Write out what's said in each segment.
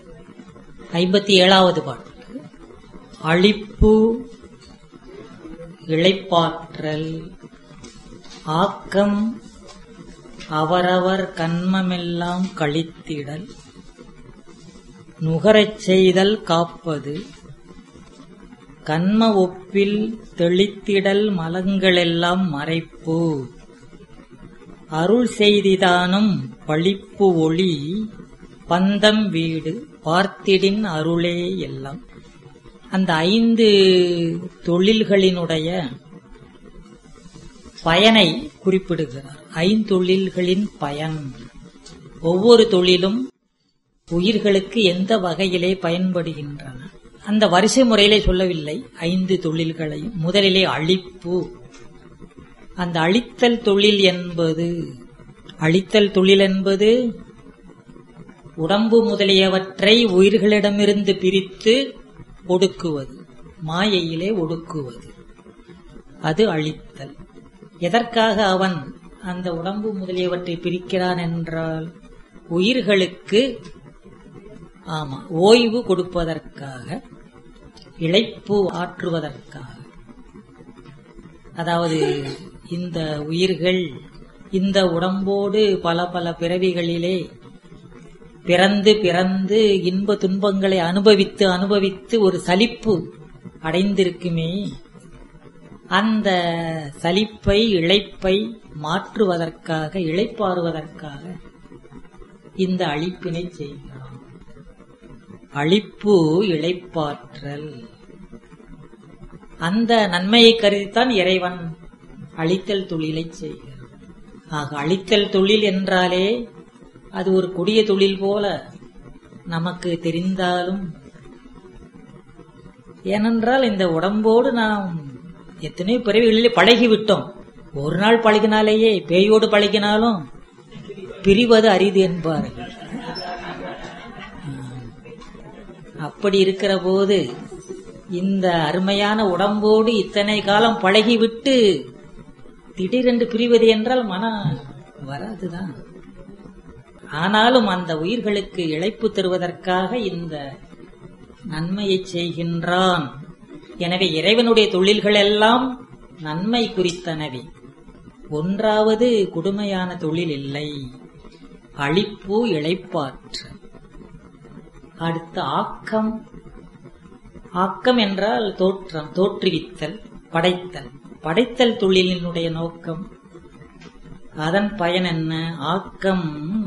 ஐம்பத்தி ஏழாவது பாட்டு அழிப்பு இளைப்பாற்றல் ஆக்கம் அவரவர் கண்மமெல்லாம் கழித்திடல் நுகரச் செய்தல் காப்பது கண்ம ஒப்பில் தெளித்திடல் மலங்களெல்லாம் மறைப்பு அருள் செய்திதானும் பழிப்பு ஒளி பந்தம் வீடு பார்த்திடின் அருளே எல்லாம் அந்த ஐந்து தொழில்களினுடைய பயனை குறிப்பிடுகிறார் ஐந்தொழில்களின் பயன் ஒவ்வொரு தொழிலும் உயிர்களுக்கு எந்த வகையிலே பயன்படுகின்றன அந்த வரிசை முறையிலே சொல்லவில்லை ஐந்து தொழில்களையும் முதலிலே அழிப்பு அந்த அழித்தல் தொழில் என்பது அழித்தல் தொழில் என்பது உடம்பு முதலியவற்றை உயிர்களிடமிருந்து பிரித்து ஒடுக்குவது மாயையிலே ஒடுக்குவது அது அழித்தல் எதற்காக அவன் அந்த உடம்பு முதலியவற்றை பிரிக்கிறான் என்றால் உயிர்களுக்கு ஆமா ஓய்வு கொடுப்பதற்காக இழைப்பு ஆற்றுவதற்காக அதாவது இந்த உயிர்கள் இந்த உடம்போடு பல பல பிறவிகளிலே பிறந்து பிறந்து இன்ப துன்பங்களை அனுபவித்து அனுபவித்து ஒரு சலிப்பு அடைந்திருக்குமே அந்த சலிப்பை இழைப்பை மாற்றுவதற்காக இழைப்பாறுவதற்காக இந்த அழிப்பினை செய்கிறான் அழிப்பு இழைப்பாற்றல் அந்த நன்மையை கருதித்தான் இறைவன் அழித்தல் தொழிலை செய்கிறான் ஆக அழித்தல் தொழில் என்றாலே அது ஒரு கொடிய தொழில் போல நமக்கு தெரிந்தாலும் ஏனென்றால் இந்த உடம்போடு நாம் எத்தனையோ பிறவிகளிலே பழகிவிட்டோம் ஒரு நாள் பழகினாலேயே பேயோடு பழகினாலும் பிரிவது அரிது என்பார்கள் அப்படி இருக்கிற போது இந்த அருமையான உடம்போடு இத்தனை காலம் பழகிவிட்டு திடீரென்று பிரிவது என்றால் மன வராதுதான் ஆனாலும் அந்த உயிர்களுக்கு இழைப்பு தருவதற்காக இந்த நன்மையை செய்கின்றான் எனவே இறைவனுடைய தொழில்கள் எல்லாம் நன்மை குறித்தனவே ஒன்றாவது கொடுமையான தொழில் இல்லை அழிப்பு இழைப்பாற்று அடுத்த ஆக்கம் ஆக்கம் என்றால் தோற்றம் தோற்றுவித்தல் படைத்தல் படைத்தல் தொழிலினுடைய நோக்கம் அதன் பயன் என்ன ஆக்கம்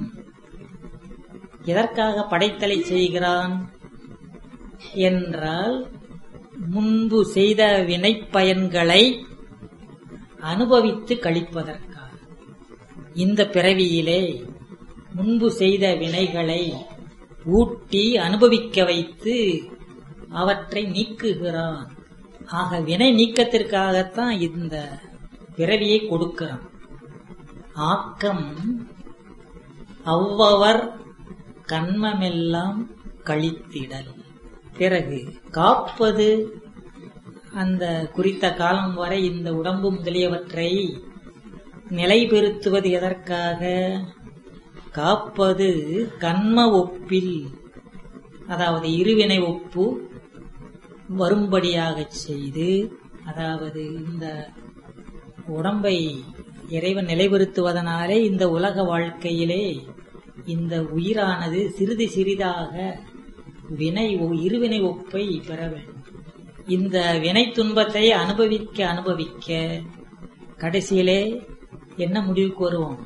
எதற்காக படைத்தலை செய்கிறான் என்றால் முன்பு செய்த வினைப்பயன்களை அனுபவித்து கழிப்பதற்காக இந்த பிறவியிலே முன்பு செய்த வினைகளை ஊட்டி அனுபவிக்க வைத்து அவற்றை நீக்குகிறான் ஆக வினை நீக்கத்திற்காகத்தான் இந்த பிறவியை கொடுக்கிறான் ஆக்கம் அவ்வவர் கண்மமெல்லாம் கழித்திடல் பிறகு காப்பது அந்த குறித்த காலம் வரை இந்த உடம்பு முதலியவற்றை நிலைபெறுத்துவது எதற்காக காப்பது கண்ம ஒப்பில் அதாவது இருவினை ஒப்பு வரும்படியாக செய்து அதாவது இந்த உடம்பை இறைவன் நிலைபெறுத்துவதனாலே இந்த உலக வாழ்க்கையிலே இந்த உயிரானது சிறிது சிறிதாக வினை இருவினை ஒப்பை பெற வேண்டும் இந்த வினை துன்பத்தை அனுபவிக்க அனுபவிக்க கடைசியிலே என்ன முடிவுக்கு வருவோம்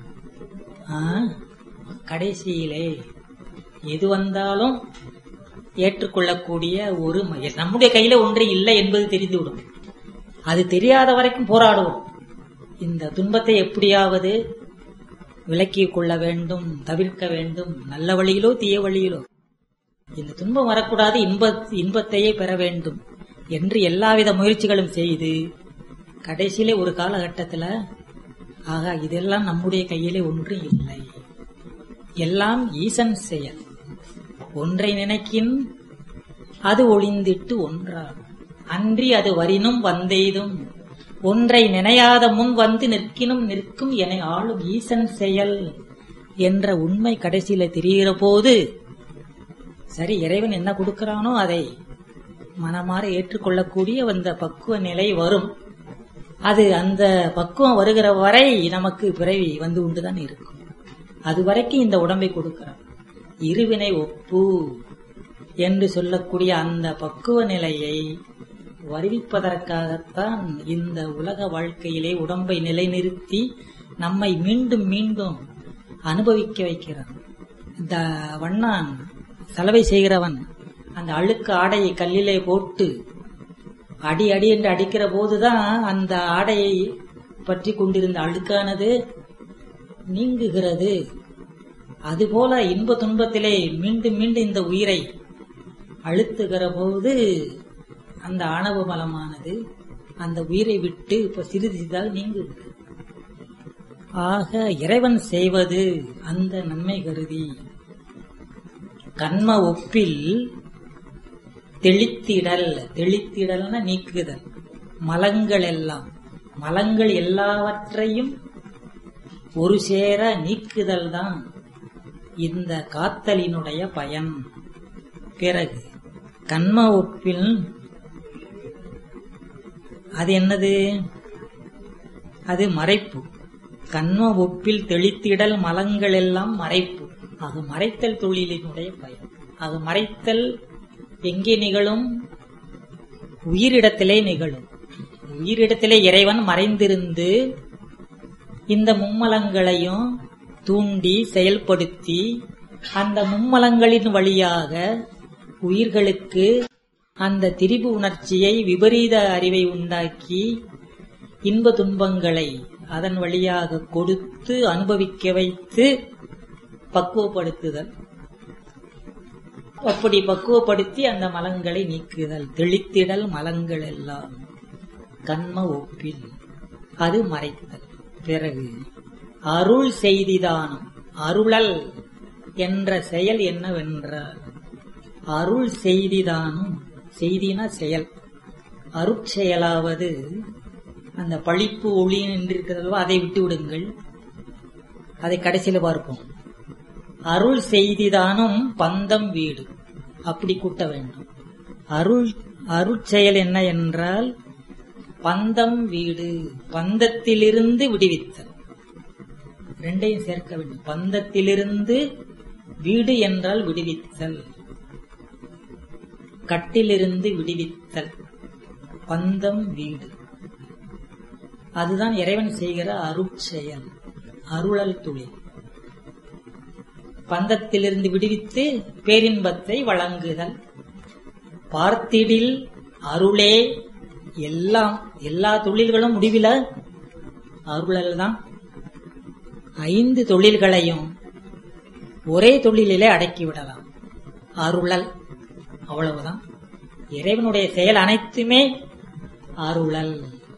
கடைசியிலே எது வந்தாலும் ஏற்றுக்கொள்ளக்கூடிய ஒரு நம்முடைய கையில ஒன்று இல்லை என்பது தெரிந்துவிடும் அது தெரியாத வரைக்கும் போராடுவோம் இந்த துன்பத்தை எப்படியாவது விலக்கிக் கொள்ள வேண்டும் தவிர்க்க வேண்டும் நல்ல வழியிலோ தீய வழியிலோ இந்த துன்பம் வரக்கூடாது இன்ப இன்பத்தையே பெற வேண்டும் என்று எல்லாவித முயற்சிகளும் செய்து கடைசியிலே ஒரு காலகட்டத்தில் ஆகா இதெல்லாம் நம்முடைய கையிலே ஒன்று இல்லை எல்லாம் ஈசன் செயல் ஒன்றை நினைக்கின் அது ஒளிந்திட்டு ஒன்றாகும் அன்றி அது வரினும் வந்தெய்தும் ஒன்றை நினையாத முன் வந்து நிற்கினும் நிற்கும் என ஆளும் ஈசன் செயல் என்ற உண்மை கடைசியில தெரிகிற போது சரி இறைவன் என்ன கொடுக்கிறானோ அதை மனமாற ஏற்றுக்கொள்ளக்கூடிய அந்த பக்குவ நிலை வரும் அது அந்த பக்குவம் வருகிற வரை நமக்கு பிறவி வந்து கொண்டுதான் இருக்கும் அது வரைக்கும் இந்த உடம்பை கொடுக்கிறான் இருவினை ஒப்பு என்று சொல்லக்கூடிய அந்த பக்குவ நிலையை வருவிப்பதற்காகத்தான் இந்த உலக வாழ்க்கையிலே உடம்பை நிலைநிறுத்தி நம்மை மீண்டும் மீண்டும் அனுபவிக்க வைக்கிறான் இந்த வண்ணான் சலவை செய்கிறவன் அந்த அழுக்கு ஆடையை கல்லிலே போட்டு அடி அடி என்று அடிக்கிற போதுதான் அந்த ஆடையை பற்றி கொண்டிருந்த அழுக்கானது நீங்குகிறது அதுபோல இன்ப துன்பத்திலே மீண்டும் மீண்டும் இந்த உயிரை அழுத்துகிற போது அந்த ஆணவ மலமானது அந்த உயிரை விட்டு இப்ப சிறிது சிறிதாக நீங்குகிறது ஆக இறைவன் செய்வது அந்த நன்மை கருதி கண்ம ஒப்பில் தெளித்திடல் தெளித்திடல்னா நீக்குதல் மலங்கள் எல்லாம் மலங்கள் எல்லாவற்றையும் ஒரு சேர நீக்குதல் தான் இந்த காத்தலினுடைய பயன் பிறகு கண்ம ஒப்பில் அது என்னது அது மறைப்பு கண்ம ஒப்பில் தெளித்திடல் மலங்கள் எல்லாம் மறைப்பு அது மறைத்தல் தொழிலினுடைய பயன் அது மறைத்தல் எங்கே நிகழும் உயிரிடத்திலே நிகழும் உயிரிடத்திலே இறைவன் மறைந்திருந்து இந்த மும்மலங்களையும் தூண்டி செயல்படுத்தி அந்த மும்மலங்களின் வழியாக உயிர்களுக்கு அந்த திரிபு உணர்ச்சியை விபரீத அறிவை உண்டாக்கி இன்ப துன்பங்களை அதன் வழியாக கொடுத்து அனுபவிக்க வைத்து பக்குவப்படுத்துதல் அப்படி பக்குவப்படுத்தி அந்த மலங்களை நீக்குதல் தெளித்திடல் மலங்கள் எல்லாம் கண்ம ஒப்பில் அது மறைத்தல் பிறகு அருள் செய்திதானம் அருளல் என்ற செயல் என்னவென்றால் அருள் செய்திதானும் செய்தினா செயல் அருட்செயலாவது அந்த பழிப்பு ஒளி என்றிருக்கிறதோ அதை விட்டு விடுங்கள் அதை கடைசியில் பார்ப்போம் அருள் செய்திதானும் பந்தம் வீடு அப்படி கூட்ட வேண்டும் அருள் அருட்செயல் என்ன என்றால் பந்தம் வீடு பந்தத்திலிருந்து விடுவித்தல் ரெண்டையும் சேர்க்க வேண்டும் பந்தத்திலிருந்து வீடு என்றால் விடுவித்தல் கட்டிலிருந்து விடுவித்தல் பந்தம் வீடு அதுதான் இறைவன் செய்கிற அருட்செயல் அருளல் தொழில் பந்தத்திலிருந்து விடுவித்து பேரின்பத்தை வழங்குதல் பார்த்திடில் அருளே எல்லாம் எல்லா தொழில்களும் முடிவில அருளல் தான் ஐந்து தொழில்களையும் ஒரே தொழிலிலே அடக்கிவிடலாம் அருளல் அவ்வளவுதான் இறைவனுடைய செயல் அனைத்துமே அருளல்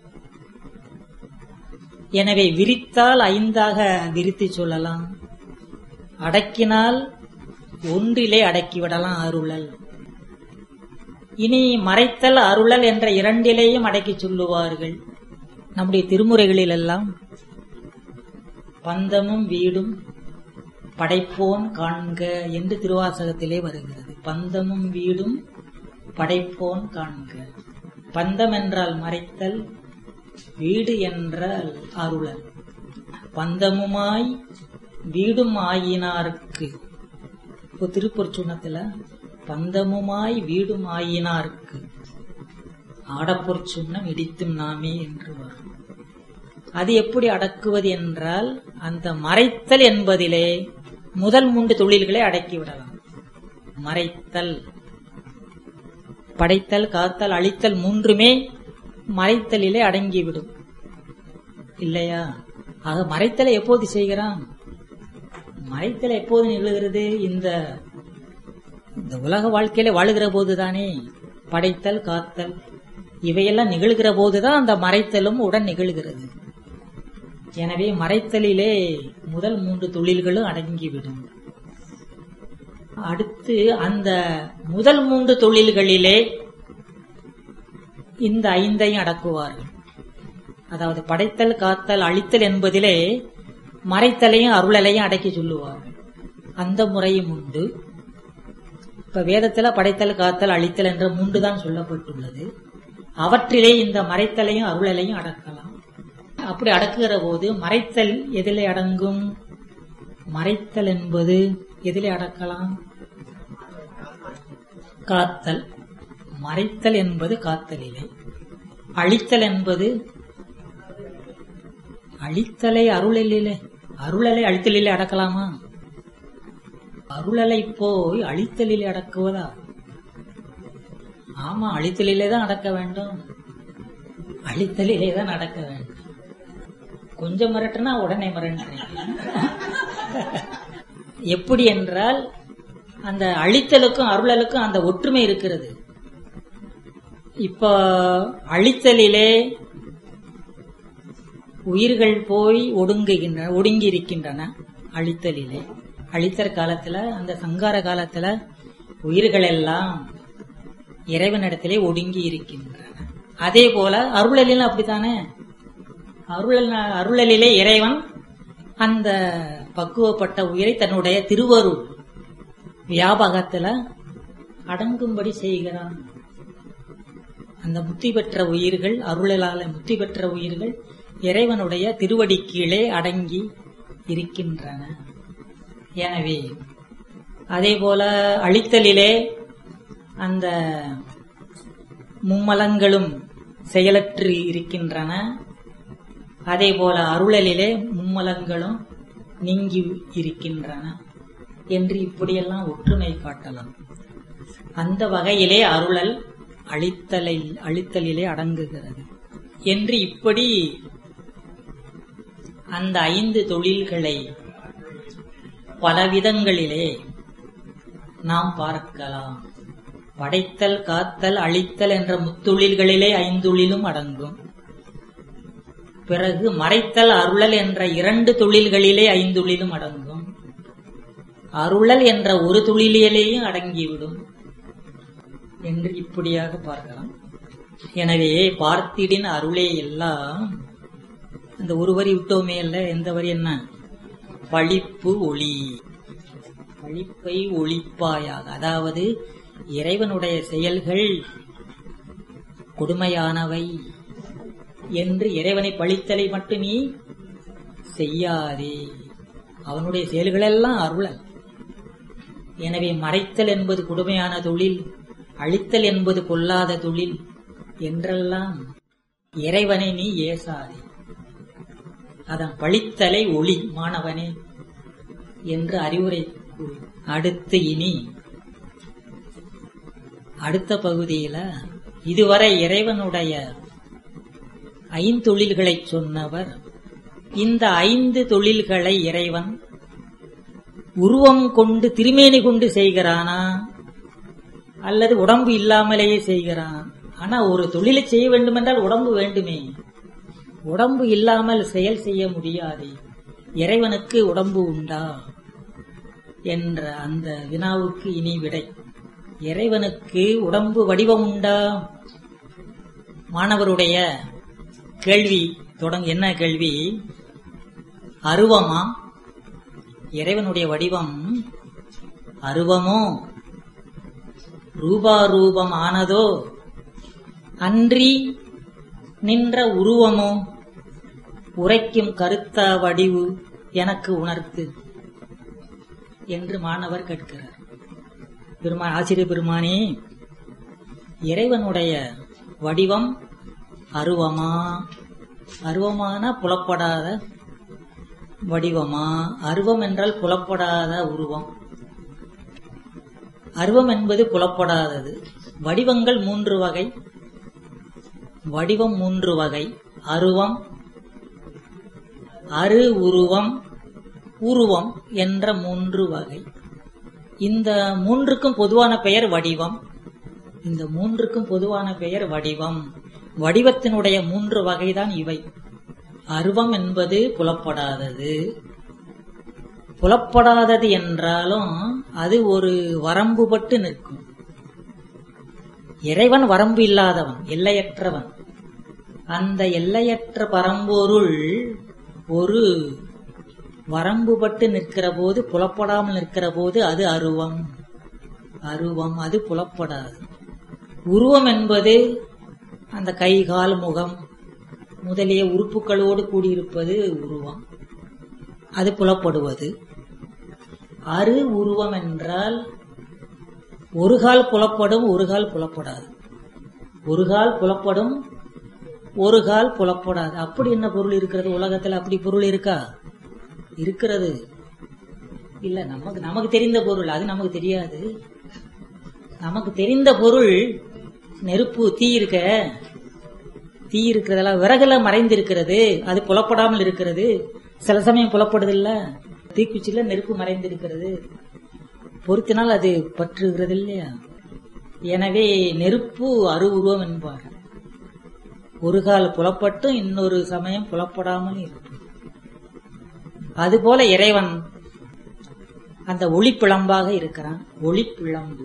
எனவே விரித்தால் ஐந்தாக விரித்து சொல்லலாம் அடக்கினால் ஒன்றிலே அடக்கிவிடலாம் அருளல் இனி மறைத்தல் அருளல் என்ற இரண்டிலேயும் அடக்கி சொல்லுவார்கள் நம்முடைய திருமுறைகளில் எல்லாம் பந்தமும் வீடும் படைப்போன் காண்க என்று திருவாசகத்திலே வருகிறது பந்தமும் வீடும் படைப்போன் காண்க பந்தம் என்றால் மறைத்தல் வீடு என்றால் அருளல் பந்தமுமாய் வீடும் ஆயினாருக்கு இப்போ திருப்பூர் சுண்ணத்துல பந்தமுமாய் வீடும் ஆயினாருக்கு ஆடப்பொற் சுண்ணம் இடித்தும் நாமே என்று வரும் அது எப்படி அடக்குவது என்றால் அந்த மறைத்தல் என்பதிலே முதல் மூன்று தொழில்களை அடக்கிவிடலாம் மறைத்தல் படைத்தல் காத்தல் அழித்தல் மூன்றுமே மறைத்தலிலே அடங்கிவிடும் இல்லையா ஆக மறைத்தலை எப்போது செய்கிறான் மறைத்தல் எப்போது நிகழ்கிறது இந்த இந்த உலக வாழ்க்கையில வாழுகிற போதுதானே படைத்தல் காத்தல் இவையெல்லாம் நிகழ்கிற போதுதான் அந்த மறைத்தலும் உடன் நிகழ்கிறது எனவே மறைத்தலிலே முதல் மூன்று தொழில்களும் அடங்கிவிடும் அடுத்து அந்த முதல் மூன்று தொழில்களிலே இந்த ஐந்தையும் அடக்குவார்கள் அதாவது படைத்தல் காத்தல் அழித்தல் என்பதிலே மறைத்தலையும் அருளலையும் அடக்கி சொல்லுவார்கள் அந்த முறையும் உண்டு இப்ப வேதத்துல படைத்தல் காத்தல் அழித்தல் என்ற மூன்று தான் சொல்லப்பட்டுள்ளது அவற்றிலே இந்த மறைத்தலையும் அருளலையும் அடக்கலாம் அப்படி அடக்குகிற போது மறைத்தல் எதிலே அடங்கும் மறைத்தல் என்பது எதிலே அடக்கலாம் காத்தல் மறைத்தல் என்பது காத்தலிலே அழித்தல் என்பது அழித்தலை அருளிலே அருளலை அழித்தலிலே அடக்கலாமா அருளலை போய் அழித்தலிலே அடக்குவதா ஆமா அழித்தலிலே தான் அடக்க வேண்டும் அழித்தலிலே தான் அடக்க வேண்டும் கொஞ்சம் மிரட்டுனா உடனே மிரட்டுறீங்க எப்படி என்றால் அந்த அழித்தலுக்கும் அருளலுக்கும் அந்த ஒற்றுமை இருக்கிறது இப்ப அழித்தலிலே உயிர்கள் போய் ஒடுங்குகின்றன ஒடுங்கி இருக்கின்றன அழித்தலிலே அழித்தற் காலத்துல அந்த சங்கார காலத்துல உயிர்கள் எல்லாம் இறைவனிடத்திலே ஒடுங்கி இருக்கின்றன அதே போல அருளலிலும் அப்படித்தானே அருளல் அருளலிலே இறைவன் அந்த பக்குவப்பட்ட உயிரை தன்னுடைய திருவருள் வியாபகத்துல அடங்கும்படி செய்கிறான் அந்த முத்தி பெற்ற உயிர்கள் அருளலால முத்தி பெற்ற உயிர்கள் இறைவனுடைய திருவடி கீழே அடங்கி இருக்கின்றன எனவே அதே போல அழித்தலிலே அந்த மும்மலங்களும் செயலற்று இருக்கின்றன அதே போல அருளலிலே மும்மலங்களும் நீங்கி இருக்கின்றன என்று இப்படியெல்லாம் ஒற்றுமை காட்டலாம் அந்த வகையிலே அருளல் அழித்தலில் அழித்தலிலே அடங்குகிறது என்று இப்படி அந்த ஐந்து தொழில்களை பலவிதங்களிலே நாம் பார்க்கலாம் படைத்தல் காத்தல் அழித்தல் என்ற முத்தொழில்களிலே ஐந்தொழிலும் அடங்கும் பிறகு மறைத்தல் அருளல் என்ற இரண்டு தொழில்களிலே ஐந்தொழிலும் அடங்கும் அருளல் என்ற ஒரு தொழிலிலேயும் அடங்கிவிடும் என்று இப்படியாக பார்க்கலாம் எனவே பார்த்திடின் அருளே எல்லாம் அந்த ஒரு வரி விட்டோமே அல்ல எந்த வரி என்ன பழிப்பு ஒளி பழிப்பை ஒளிப்பாயாக அதாவது இறைவனுடைய செயல்கள் கொடுமையானவை என்று இறைவனை பழித்தலை மட்டும் நீ செய்யாதே அவனுடைய செயல்களெல்லாம் அருளல் எனவே மறைத்தல் என்பது கொடுமையான தொழில் அழித்தல் என்பது கொல்லாத தொழில் என்றெல்லாம் இறைவனை நீ ஏசாதே அதன் பழித்தலை ஒளி மாணவனே என்று அறிவுரை கூறி அடுத்து இனி அடுத்த பகுதியில இதுவரை இறைவனுடைய ஐந்தொழில்களை சொன்னவர் இந்த ஐந்து தொழில்களை இறைவன் உருவம் கொண்டு திருமேனி கொண்டு செய்கிறானா அல்லது உடம்பு இல்லாமலேயே செய்கிறான் ஆனா ஒரு தொழிலை செய்ய வேண்டுமென்றால் உடம்பு வேண்டுமே உடம்பு இல்லாமல் செயல் செய்ய முடியாது இறைவனுக்கு உடம்பு உண்டா என்ற அந்த வினாவுக்கு இனி விடை இறைவனுக்கு உடம்பு வடிவம் உண்டா மாணவருடைய கேள்வி தொடங்க என்ன கேள்வி அருவமா இறைவனுடைய வடிவம் அருவமோ ரூபாரூபம் ஆனதோ அன்றி நின்ற உருவமோ உரைக்கும் கருத்த வடிவு எனக்கு உணர்த்து என்று மாணவர் கேட்கிறார் பெருமா ஆசிரியர் பெருமானே இறைவனுடைய வடிவம் அருவமா அருவமான புலப்படாத வடிவமா அருவம் என்றால் புலப்படாத உருவம் அருவம் என்பது புலப்படாதது வடிவங்கள் மூன்று வகை வடிவம் மூன்று வகை அருவம் அரு உருவம் உருவம் என்ற மூன்று வகை இந்த மூன்றுக்கும் பொதுவான பெயர் வடிவம் இந்த மூன்றுக்கும் பொதுவான பெயர் வடிவம் வடிவத்தினுடைய மூன்று வகைதான் இவை அருவம் என்பது புலப்படாதது புலப்படாதது என்றாலும் அது ஒரு வரம்புபட்டு நிற்கும் இறைவன் வரம்பு இல்லாதவன் எல்லையற்றவன் அந்த எல்லையற்ற பரம்பொருள் ஒரு வரம்புபட்டு நிற்கிற போது புலப்படாமல் நிற்கிற போது அது அருவம் அருவம் அது புலப்படாது உருவம் என்பது அந்த கை கால் முகம் முதலிய உறுப்புகளோடு கூடியிருப்பது உருவம் அது புலப்படுவது அரு உருவம் என்றால் ஒரு கால் புலப்படும் ஒரு கால் புலப்படாது ஒரு கால் புலப்படும் ஒரு கால் புலப்படாது அப்படி என்ன பொருள் இருக்கிறது உலகத்துல அப்படி பொருள் இருக்கா இருக்கிறது இல்ல நமக்கு நமக்கு தெரிந்த பொருள் அது நமக்கு தெரியாது நமக்கு தெரிந்த பொருள் நெருப்பு தீ இருக்க தீ இருக்கிறதெல்லாம் விறகுல மறைந்து இருக்கிறது அது புலப்படாமல் இருக்கிறது சில சமயம் புலப்படுது இல்ல தீக்குச்சியில நெருப்பு மறைந்து இருக்கிறது பொருத்தினால் அது பற்றுகிறது இல்லையா எனவே நெருப்பு அருவுருவம் என்பார் ஒரு கால் புலப்பட்டும் இன்னொரு சமயம் புலப்படாமல் இருக்கும் அதுபோல இறைவன் அந்த ஒளிப்பிழம்பாக இருக்கிறான் ஒளிப்பிழம்பு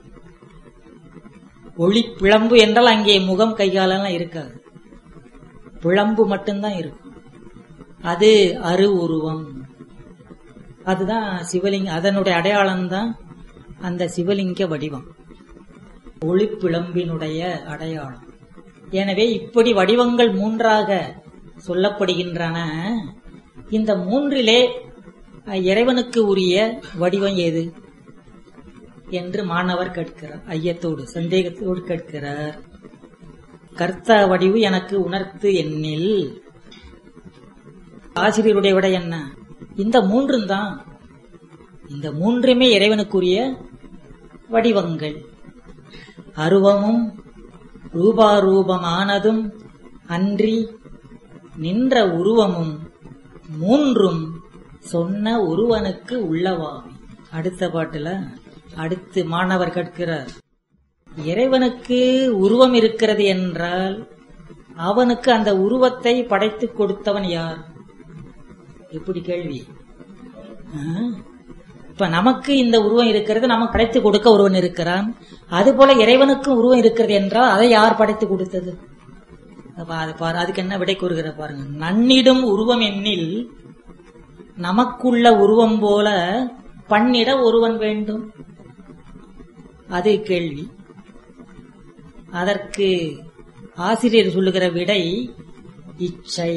ஒளிப்பிழம்பு என்றால் அங்கே முகம் கைகாலெல்லாம் இருக்காது பிழம்பு மட்டும்தான் இருக்கும் அது அரு உருவம் அதுதான் சிவலிங்க அதனுடைய அடையாளம் தான் அந்த சிவலிங்க வடிவம் ஒளிப்பிழம்பினுடைய அடையாளம் எனவே இப்படி வடிவங்கள் மூன்றாக சொல்லப்படுகின்றன இந்த மூன்றிலே இறைவனுக்கு உரிய வடிவம் ஏது என்று மாணவர் கேட்கிறார் ஐயத்தோடு சந்தேகத்தோடு கேட்கிறார் கர்த்தா வடிவு எனக்கு உணர்த்து எண்ணில் ஆசிரியருடைய விட என்ன இந்த மூன்றும் தான் இந்த மூன்றுமே இறைவனுக்குரிய வடிவங்கள் அருவமும் ரூபாரூபமானதும் அன்றி நின்ற உருவமும் மூன்றும் சொன்ன ஒருவனுக்கு உள்ளவாமி அடுத்த பாட்டுல அடுத்து மாணவர் கேட்கிறார் இறைவனுக்கு உருவம் இருக்கிறது என்றால் அவனுக்கு அந்த உருவத்தை படைத்து கொடுத்தவன் யார் எப்படி கேள்வி ஆ? இப்ப நமக்கு இந்த உருவம் இருக்கிறது நமக்கு படைத்து கொடுக்க ஒருவன் இருக்கிறான் அதுபோல இறைவனுக்கும் உருவம் இருக்கிறது என்றால் அதை யார் படைத்து கொடுத்தது அப்ப அது பாரு அதுக்கு என்ன விடை கூறுகிற பாருங்க நன்னிடும் உருவம் எண்ணில் நமக்குள்ள உருவம் போல பண்ணிட ஒருவன் வேண்டும் அது கேள்வி அதற்கு ஆசிரியர் சொல்லுகிற விடை இச்சை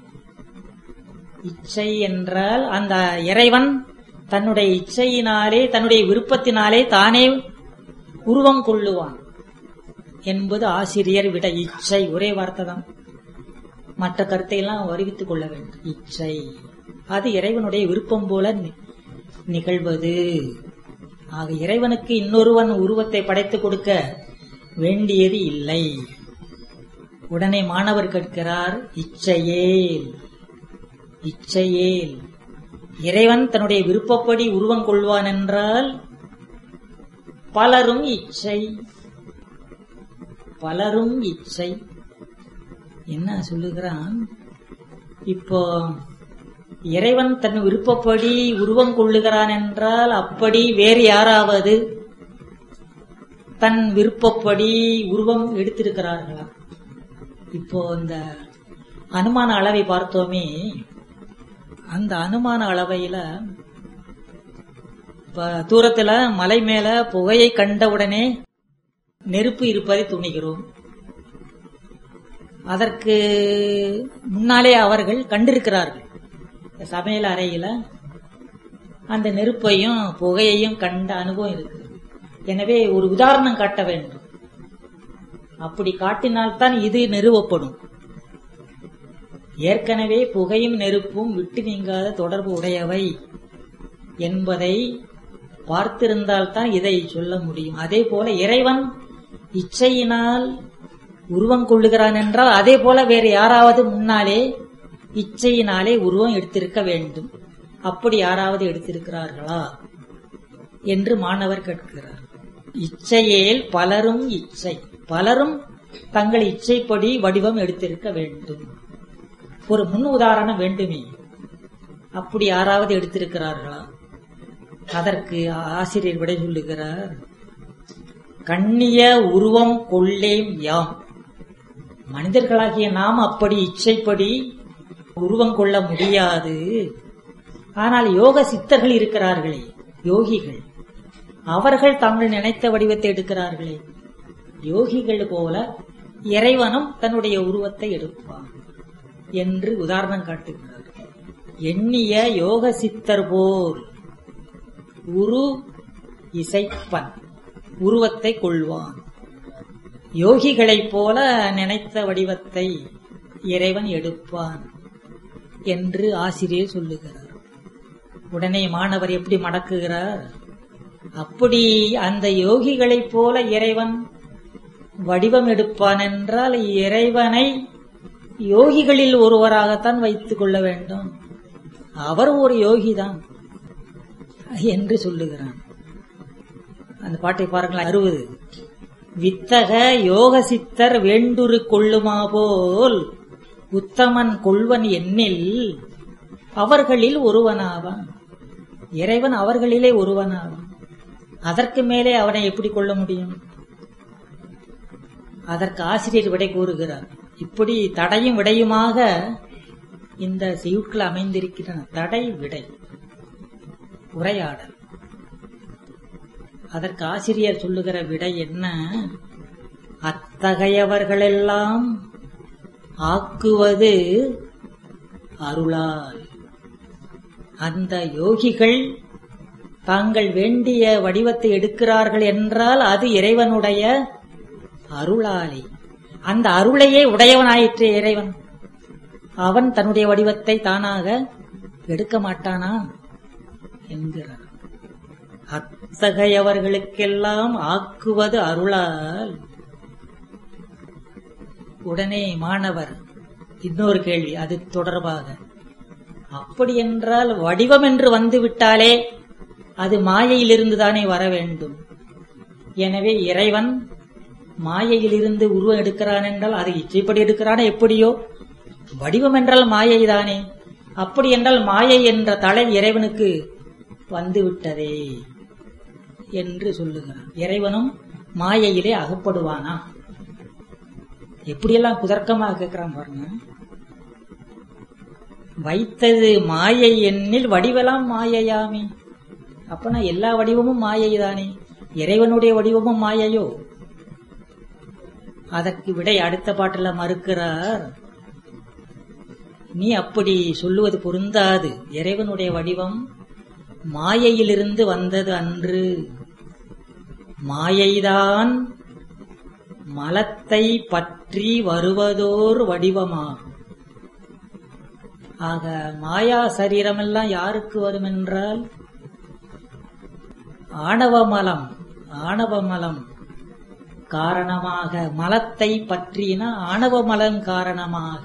இச்சை என்றால் அந்த இறைவன் தன்னுடைய இச்சையினாலே தன்னுடைய விருப்பத்தினாலே தானே உருவம் கொள்ளுவான் என்பது ஆசிரியர் விட இச்சை ஒரே வார்த்தை தான் மற்ற கருத்தை எல்லாம் வருவித்துக் கொள்ள வேண்டும் இச்சை அது இறைவனுடைய விருப்பம் போல நி- நிகழ்வது ஆக இறைவனுக்கு இன்னொருவன் உருவத்தை படைத்துக் கொடுக்க வேண்டியது இல்லை உடனே மாணவர் கேட்கிறார் இச்சையேல் இச்சையேல் இறைவன் தன்னுடைய விருப்பப்படி உருவம் கொள்வான் என்றால் பலரும் இச்சை பலரும் இச்சை என்ன சொல்லுகிறான் இப்போ இறைவன் தன் விருப்பப்படி உருவம் கொள்ளுகிறான் என்றால் அப்படி வேறு யாராவது தன் விருப்பப்படி உருவம் எடுத்திருக்கிறார்களா இப்போ இந்த அனுமான அளவை பார்த்தோமே அந்த அனுமான அளவையில இப்ப தூரத்துல மலை மேல புகையை கண்டவுடனே நெருப்பு இருப்பதை துணிகிறோம் அதற்கு முன்னாலே அவர்கள் கண்டிருக்கிறார்கள் சமையல் அறையில அந்த நெருப்பையும் புகையையும் கண்ட அனுபவம் இருக்கு எனவே ஒரு உதாரணம் காட்ட வேண்டும் அப்படி காட்டினால்தான் இது நிறுவப்படும் ஏற்கனவே புகையும் நெருப்பும் விட்டு நீங்காத தொடர்பு உடையவை என்பதை பார்த்திருந்தால்தான் இதை சொல்ல முடியும் அதே போல இறைவன் இச்சையினால் உருவம் கொள்ளுகிறான் என்றால் அதே போல வேறு யாராவது முன்னாலே இச்சையினாலே உருவம் எடுத்திருக்க வேண்டும் அப்படி யாராவது எடுத்திருக்கிறார்களா என்று மாணவர் கேட்கிறார் இச்சையேல் பலரும் இச்சை பலரும் தங்கள் இச்சைப்படி வடிவம் எடுத்திருக்க வேண்டும் ஒரு முன் உதாரணம் வேண்டுமே அப்படி யாராவது எடுத்திருக்கிறார்களா அதற்கு ஆசிரியர் விடை சொல்லுகிறார் கண்ணிய உருவம் கொள்ளேம் யாம் மனிதர்களாகிய நாம் அப்படி இச்சைப்படி உருவம் கொள்ள முடியாது ஆனால் யோக சித்தர்கள் இருக்கிறார்களே யோகிகள் அவர்கள் தாங்கள் நினைத்த வடிவத்தை எடுக்கிறார்களே யோகிகள் போல இறைவனும் தன்னுடைய உருவத்தை எடுப்பான் என்று உதாரணம் காட்டுகிறார் எண்ணிய யோக சித்தர் போல் உரு இசைப்பன் உருவத்தை கொள்வான் யோகிகளைப் போல நினைத்த வடிவத்தை இறைவன் எடுப்பான் என்று ஆசிரியர் சொல்லுகிறார் உடனே மாணவர் எப்படி மடக்குகிறார் அப்படி அந்த யோகிகளைப் போல இறைவன் வடிவம் எடுப்பான் என்றால் இறைவனை யோகிகளில் ஒருவராகத்தான் வைத்துக் கொள்ள வேண்டும் அவர் ஒரு யோகிதான் என்று சொல்லுகிறான் அந்த பாட்டை பாருங்கள் அறுபது வித்தக யோக சித்தர் வேண்டுரு கொள்ளுமா போல் உத்தமன் கொள்வன் எண்ணில் அவர்களில் ஒருவனாவான் இறைவன் அவர்களிலே ஒருவனாவான் அதற்கு மேலே அவனை எப்படி கொள்ள முடியும் அதற்கு ஆசிரியர் விடை கூறுகிறார் இப்படி தடையும் விடையுமாக இந்த செய்யுட்கள் அமைந்திருக்கின்றன தடை விடை உரையாடல் அதற்கு ஆசிரியர் சொல்லுகிற விடை என்ன அத்தகையவர்களெல்லாம் ஆக்குவது அருளால் அந்த யோகிகள் தாங்கள் வேண்டிய வடிவத்தை எடுக்கிறார்கள் என்றால் அது இறைவனுடைய அருளாலே அந்த அருளையே உடையவனாயிற்று இறைவன் அவன் தன்னுடைய வடிவத்தை தானாக எடுக்க மாட்டானா என்கிறார் அத்தகையவர்களுக்கெல்லாம் ஆக்குவது அருளால் உடனே மாணவர் இன்னொரு கேள்வி அது தொடர்பாக அப்படி என்றால் வடிவம் என்று வந்துவிட்டாலே அது மாயையிலிருந்து தானே வர வேண்டும் எனவே இறைவன் மாயையிலிருந்து உருவம் எடுக்கிறான் என்றால் அது இச்சைப்படி எடுக்கிறானே எப்படியோ வடிவம் என்றால் மாயை தானே அப்படி என்றால் மாயை என்ற தலை இறைவனுக்கு வந்துவிட்டதே என்று சொல்லுகிறான் இறைவனும் மாயையிலே அகப்படுவானா எப்படியெல்லாம் குதர்க்கமாக கேட்கிறான் பாருங்க வைத்தது மாயை எண்ணில் வடிவெல்லாம் மாயையாமே அப்பனா எல்லா வடிவமும் மாயை தானே இறைவனுடைய வடிவமும் மாயையோ அதற்கு விடை அடுத்த பாட்டுல மறுக்கிறார் நீ அப்படி சொல்லுவது பொருந்தாது இறைவனுடைய வடிவம் மாயையிலிருந்து வந்தது அன்று மாயைதான் மலத்தை பற்றி வருவதோர் வடிவமாகும் ஆக மாயா சரீரமெல்லாம் யாருக்கு வரும் என்றால் ஆணவமலம் ஆணவமலம் காரணமாக மலத்தை பற்றின ஆணவமலம் காரணமாக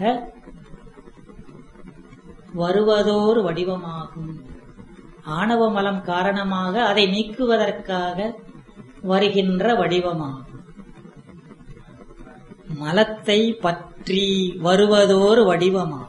வருவதோர் வடிவமாகும் ஆணவ மலம் காரணமாக அதை நீக்குவதற்காக வருகின்ற வடிவமாகும் மலத்தை பற்றி வருவதோர் வடிவமாகும்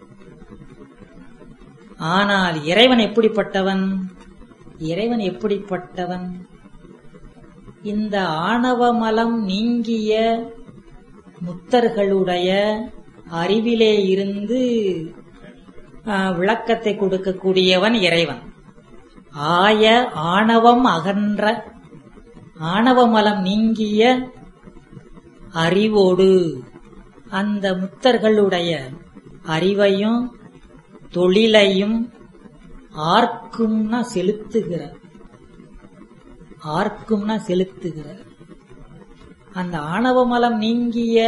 ஆனால் இறைவன் எப்படிப்பட்டவன் இறைவன் எப்படிப்பட்டவன் இந்த ஆணவ மலம் நீங்கிய முத்தர்களுடைய அறிவிலே இருந்து விளக்கத்தை கொடுக்கக்கூடியவன் இறைவன் ஆய ஆணவம் அகன்ற ஆணவமலம் நீங்கிய அறிவோடு அந்த முத்தர்களுடைய அறிவையும் தொழிலையும் ஆர்க்கும்னா செலுத்துகிற ஆர்க்கும்னா செலுத்துகிற அந்த ஆணவமலம் நீங்கிய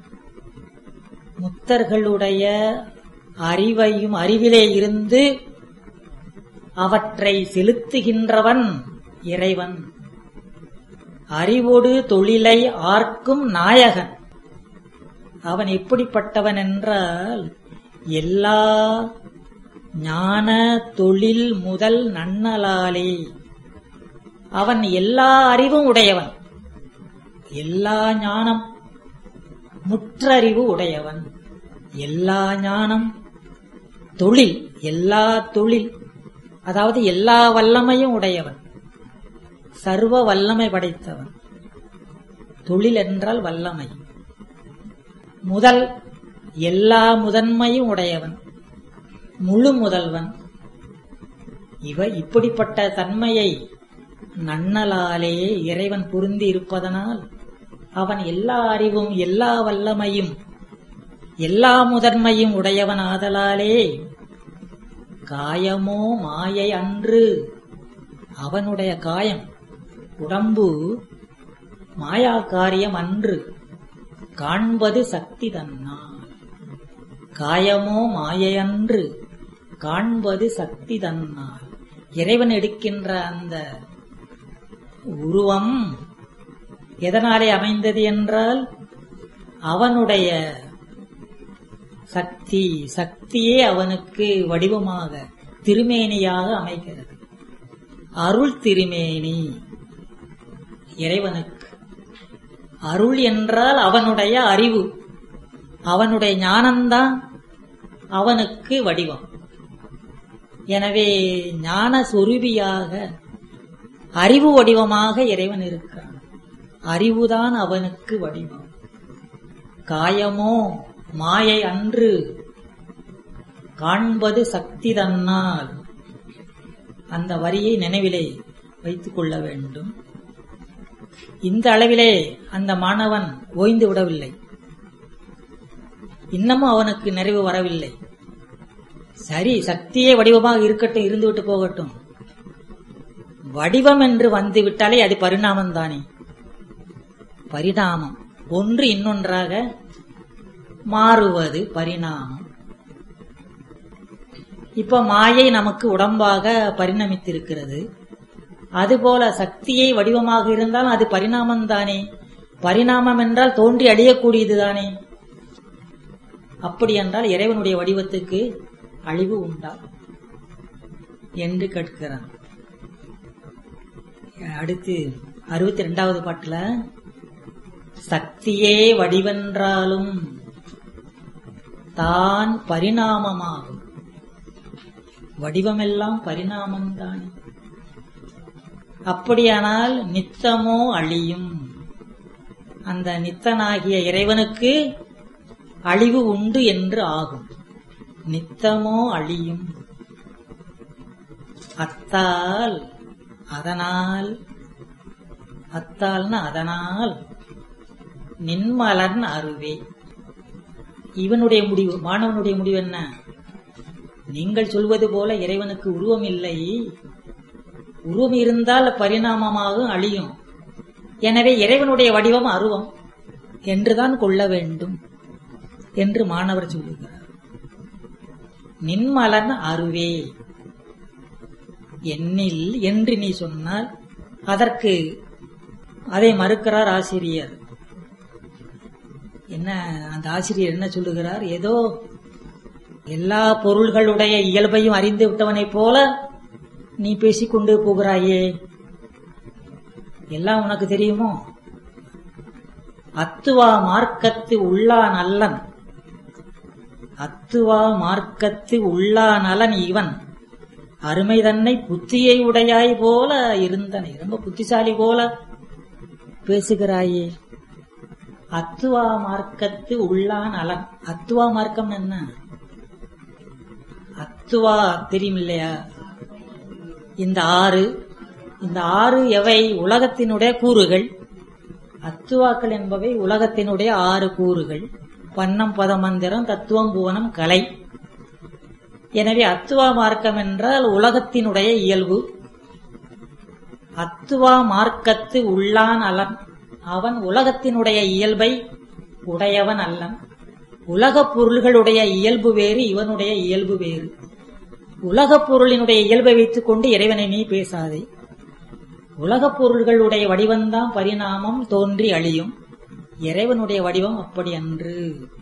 முத்தர்களுடைய அறிவையும் அறிவிலே இருந்து அவற்றை செலுத்துகின்றவன் இறைவன் அறிவோடு தொழிலை ஆர்க்கும் நாயகன் அவன் எப்படிப்பட்டவன் என்றால் எல்லா ஞான தொழில் முதல் நன்னலாலே அவன் எல்லா அறிவும் உடையவன் எல்லா ஞானம் முற்றறிவு உடையவன் எல்லா ஞானம் தொழில் எல்லா தொழில் அதாவது எல்லா வல்லமையும் உடையவன் சர்வ வல்லமை படைத்தவன் தொழில் என்றால் வல்லமை முதல் எல்லா முதன்மையும் உடையவன் முழு முதல்வன் இவ இப்படிப்பட்ட தன்மையை நன்னலாலே இறைவன் பொருந்தி இருப்பதனால் அவன் எல்லா அறிவும் எல்லா வல்லமையும் எல்லா முதன்மையும் உடையவன் ஆதலாலே காயமோ மாயை அன்று அவனுடைய காயம் உடம்பு மாயா காரியம் அன்று காண்பது சக்தி தன்னால் காயமோ மாயையன்று காண்பது சக்தி தன்னால் இறைவன் எடுக்கின்ற அந்த உருவம் எதனாலே அமைந்தது என்றால் அவனுடைய சக்தி சக்தியே அவனுக்கு வடிவமாக திருமேனியாக அமைகிறது அருள் திருமேனி இறைவனுக்கு அருள் என்றால் அவனுடைய அறிவு அவனுடைய ஞானம்தான் அவனுக்கு வடிவம் எனவே ஞான சொருபியாக அறிவு வடிவமாக இறைவன் இருக்கிறான் அறிவுதான் அவனுக்கு வடிவம் காயமோ மாயை அன்று காண்பது சக்தி தன்னால் அந்த வரியை நினைவிலே வைத்துக் கொள்ள வேண்டும் இந்த அளவிலே அந்த மாணவன் ஓய்ந்து விடவில்லை இன்னமும் அவனுக்கு நிறைவு வரவில்லை சரி சக்தியே வடிவமாக இருக்கட்டும் இருந்துவிட்டு போகட்டும் வடிவம் என்று வந்து விட்டாலே அது பரிணாமம் தானே பரிணாமம் ஒன்று இன்னொன்றாக மாறுவது பரிணாமம் இப்ப மாயை நமக்கு உடம்பாக பரிணமித்திருக்கிறது அதுபோல சக்தியை வடிவமாக இருந்தால் அது பரிணாமம் தானே பரிணாமம் என்றால் தோன்றி அழியக்கூடியது தானே அப்படி என்றால் இறைவனுடைய வடிவத்துக்கு அழிவு உண்டா என்று கேட்கிறான் அடுத்து அறுபத்தி ரெண்டாவது பாட்டுல சக்தியே வடிவென்றாலும் தான் பரிணாமமாகும் வடிவமெல்லாம் பரிணாமம்தான் அப்படியானால் நித்தமோ அழியும் அந்த நித்தனாகிய இறைவனுக்கு அழிவு உண்டு என்று ஆகும் நித்தமோ அழியும் அத்தால் அதனால் அத்தால்னா அதனால் நின்மலன் அருவே இவனுடைய முடிவு மாணவனுடைய முடிவு என்ன நீங்கள் சொல்வது போல இறைவனுக்கு உருவம் இல்லை உருவம் இருந்தால் பரிணாமமாக அழியும் எனவே இறைவனுடைய வடிவம் அருவம் என்றுதான் கொள்ள வேண்டும் என்று மாணவர் சொல்லுகிறார் நின்மலன் அருவே என்னில் என்று நீ சொன்னால் அதற்கு அதை மறுக்கிறார் ஆசிரியர் என்ன அந்த ஆசிரியர் என்ன சொல்லுகிறார் ஏதோ எல்லா பொருள்களுடைய இயல்பையும் அறிந்து விட்டவனைப் போல நீ பேசிக்கொண்டு போகிறாயே எல்லாம் உனக்கு தெரியுமோ அத்துவா மார்க்கத்து உள்ளா நல்லன் அத்துவா மார்க்கத்து உள்ளா நலன் இவன் அருமை தன்னை புத்தியை உடையாய் போல இருந்தனை ரொம்ப புத்திசாலி போல பேசுகிறாயே அத்துவா மார்க்கத்து உள்ளா நலன் அத்துவா மார்க்கம் என்ன அத்துவா தெரியும் இல்லையா இந்த ஆறு இந்த ஆறு எவை உலகத்தினுடைய கூறுகள் அத்துவாக்கள் என்பவை உலகத்தினுடைய ஆறு கூறுகள் பன்னம் பதமந்திரம் தத்துவம் புவனம் கலை எனவே அத்துவா மார்க்கம் என்றால் உலகத்தினுடைய இயல்பு அத்துவா மார்க்கத்து உள்ளான் அலன் அவன் உலகத்தினுடைய இயல்பை உடையவன் அல்லன் உலகப் பொருள்களுடைய இயல்பு வேறு இவனுடைய இயல்பு வேறு உலகப் பொருளினுடைய இயல்பை வைத்துக் கொண்டு இறைவனை நீ பேசாதே உலகப் பொருள்களுடைய வடிவம்தான் பரிணாமம் தோன்றி அழியும் இறைவனுடைய வடிவம் அப்படி அன்று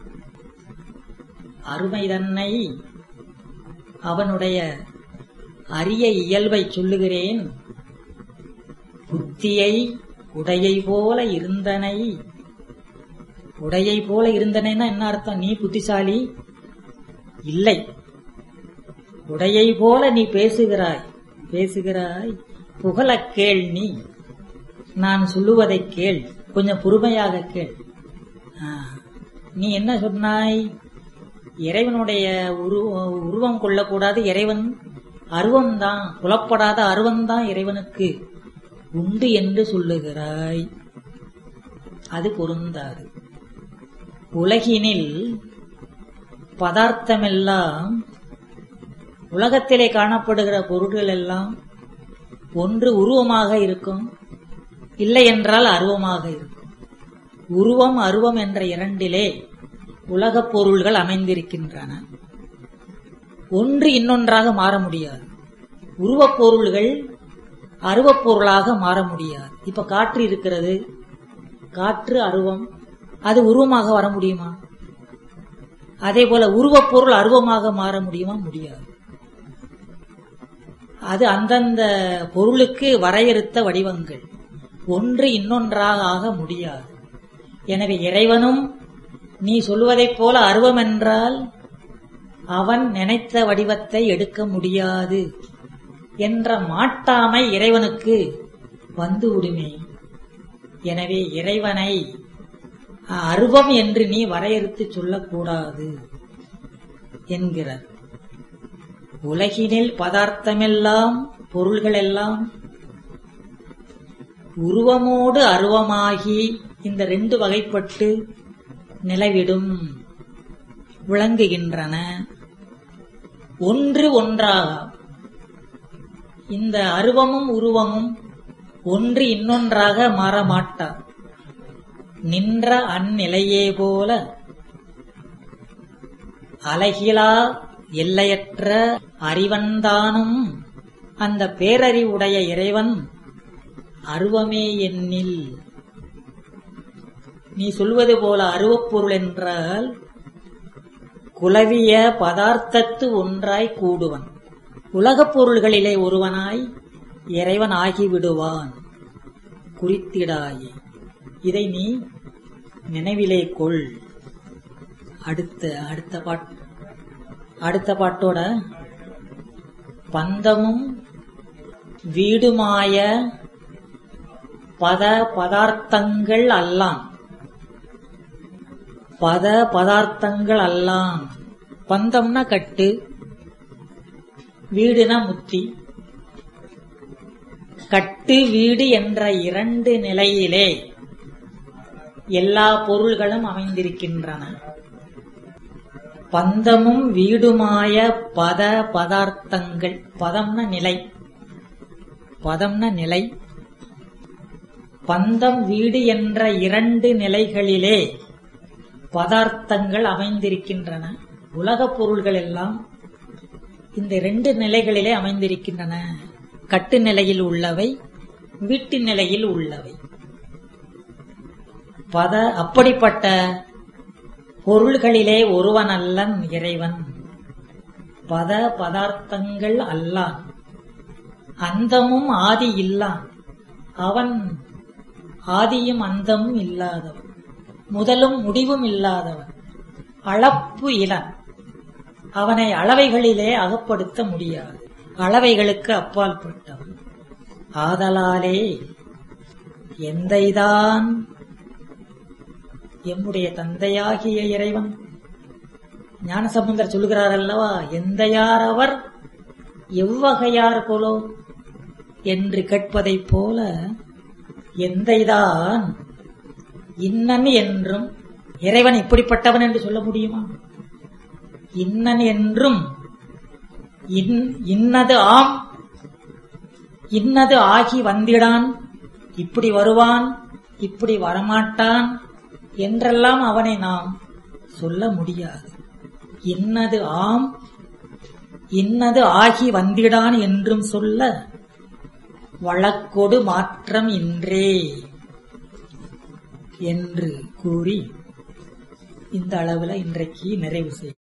அருமை தன்னை அவனுடைய அரிய இயல்பை சொல்லுகிறேன் புத்தியை உடையை போல இருந்தனை உடையை போல இருந்தனைன்னா என்ன அர்த்தம் நீ புத்திசாலி இல்லை உடையை போல நீ பேசுகிறாய் பேசுகிறாய் புகழக் கேள் நீ நான் சொல்லுவதை கேள் கொஞ்சம் பொறுமையாக கேள் ஆ, நீ என்ன சொன்னாய் இறைவனுடைய உரு- உருவம் கொள்ளக்கூடாது இறைவன் அருவம்தான் புலப்படாத அருவம்தான் இறைவனுக்கு உண்டு என்று சொல்லுகிறாய் அது பொருந்தாது உலகினில் பதார்த்தமெல்லாம் உலகத்திலே காணப்படுகிற பொருள்கள் எல்லாம் ஒன்று உருவமாக இருக்கும் இல்லை என்றால் அருவமாக இருக்கும் உருவம் அருவம் என்ற இரண்டிலே உலகப் பொருள்கள் அமைந்திருக்கின்றன ஒன்று இன்னொன்றாக மாற முடியாது உருவப் பொருள்கள் அருவப் பொருளாக மாற முடியாது இப்ப காற்று இருக்கிறது காற்று அருவம் அது உருவமாக வர முடியுமா அதே போல உருவப் பொருள் அருவமாக மாற முடியுமா முடியாது அது அந்தந்த பொருளுக்கு வரையறுத்த வடிவங்கள் ஒன்று இன்னொன்றாக ஆக முடியாது எனவே இறைவனும் நீ சொல்வதைப் போல அருவம் என்றால் அவன் நினைத்த வடிவத்தை எடுக்க முடியாது என்ற மாட்டாமை இறைவனுக்கு வந்து விடுமே எனவே இறைவனை அருவம் என்று நீ வரையறுத்து சொல்லக்கூடாது என்கிறார் உலகினில் பதார்த்தமெல்லாம் பொருள்களெல்லாம் உருவமோடு அருவமாகி இந்த ரெண்டு வகைப்பட்டு நிலவிடும் விளங்குகின்றன ஒன்று ஒன்றாக இந்த அருவமும் உருவமும் ஒன்று இன்னொன்றாக மாறமாட்டா நின்ற அந்நிலையே போல அலகிலா எல்லையற்ற அறிவன்தானும் அந்த பேரறிவுடைய இறைவன் அருவமே எண்ணில் நீ சொல்வது போல அருவப்பொருள் என்றால் குலவிய பதார்த்தத்து ஒன்றாய் கூடுவன் உலகப் பொருள்களிலே ஒருவனாய் இறைவன் ஆகிவிடுவான் குறித்திடாயே இதை நீ நினைவிலே கொள் அடுத்த அடுத்த பாட் அடுத்த பாட்டோட பந்தமும் வீடுமாய பத பதார்த்தங்கள் அல்லாம் பத பதார்த்தங்கள் அல்லாம் பந்தம்னா கட்டு வீடுனா முத்தி கட்டு வீடு என்ற இரண்டு நிலையிலே எல்லா பொருள்களும் அமைந்திருக்கின்றன பந்தமும் வீடுமாய பத பதார்த்தங்கள் பதம்ன நிலை பதம்ன நிலை பந்தம் வீடு என்ற இரண்டு நிலைகளிலே பதார்த்தங்கள் அமைந்திருக்கின்றன உலகப் பொருள்கள் எல்லாம் இந்த இரண்டு நிலைகளிலே அமைந்திருக்கின்றன கட்டு நிலையில் உள்ளவை வீட்டு நிலையில் உள்ளவை பத அப்படிப்பட்ட பொருள்களிலே ஒருவன் அல்லன் இறைவன் பத பதார்த்தங்கள் அல்லான் அந்தமும் ஆதி இல்லான் அவன் ஆதியும் அந்தமும் இல்லாதவன் முதலும் முடிவும் இல்லாதவன் அளப்பு இளன் அவனை அளவைகளிலே அகப்படுத்த முடியாது அளவைகளுக்கு அப்பால் பட்டவன் ஆதலாலே எந்தைதான் எம்முடைய தந்தையாகிய இறைவன் ஞானசம்பந்தர் சொல்லுகிறார் அல்லவா எந்தையார் அவர் எவ்வகையார் போலோ என்று கேட்பதைப் போல எந்தைதான் இன்னன் என்றும் இறைவன் இப்படிப்பட்டவன் என்று சொல்ல முடியுமா இன்னன் என்றும் இன்னது ஆம் இன்னது ஆகி வந்திடான் இப்படி வருவான் இப்படி வரமாட்டான் என்றெல்லாம் அவனை நாம் சொல்ல முடியாது இன்னது ஆம் இன்னது ஆகி வந்திடான் என்றும் சொல்ல வழக்கொடு மாற்றம் இன்றே என்று கூறி இந்த அளவுல இன்றைக்கு நிறைவு செய்யும்